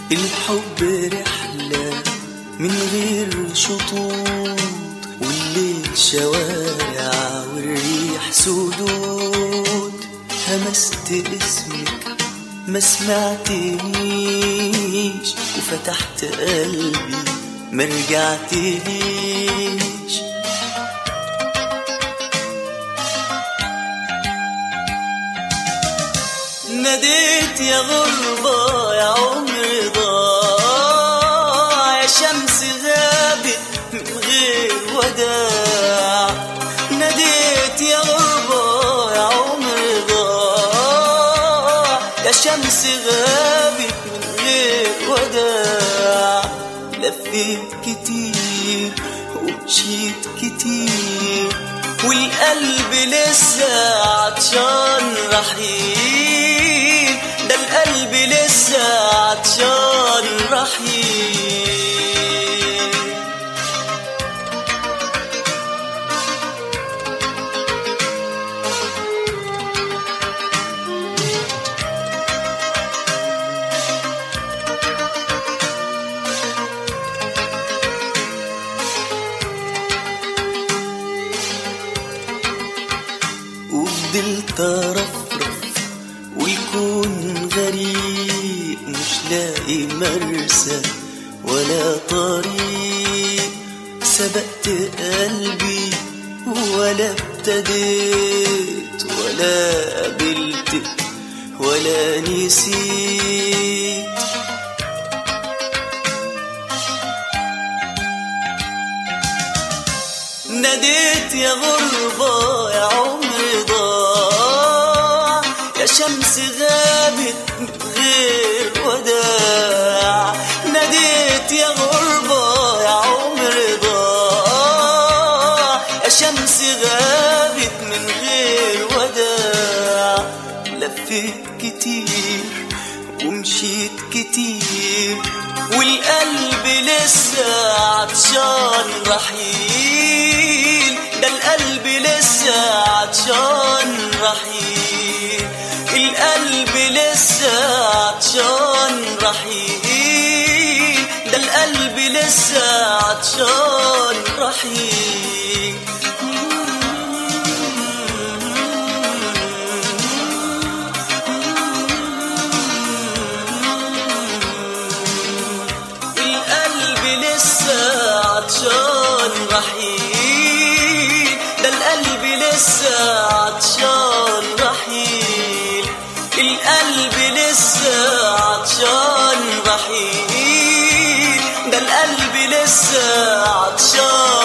الحب رحلة من غير شطوط والليل شوارع والريح سدود همست اسمك ما سمعتنيش وفتحت قلبي ما رجعتليش ناديت يا غربة يا عمر ضاع يا شمس غابت من غير وداع ناديت يا غربة يا عمر ضاع يا شمس غابت من غير وداع لفيت كتير ومشيت كتير والقلب لسه عطشان رحيل ده القلب لسه عطشان رحيل وفضلت ارفرف والكون غريب مش لاقي مرسى ولا طريق سبقت قلبي ولا ابتديت ولا قابلتك ولا نسيت ناديت يا غربة يا عمر ضاع يا شمس غابت من غير وداع ناديت يا غربة يا عمر ضاع يا شمس غابت من غير وداع لفيت كتير ومشيت كتير والقلب لسه عطشان رحيل ده القلب لسه عطشان رحيل القلب لسه عطشان رحيل ده القلب لسه عطشان رحيل القلب لسه عطشان رحيل ده القلب لسه عطشان رحيل القلب لسه عطشان رحيل ده القلب لسه عطشان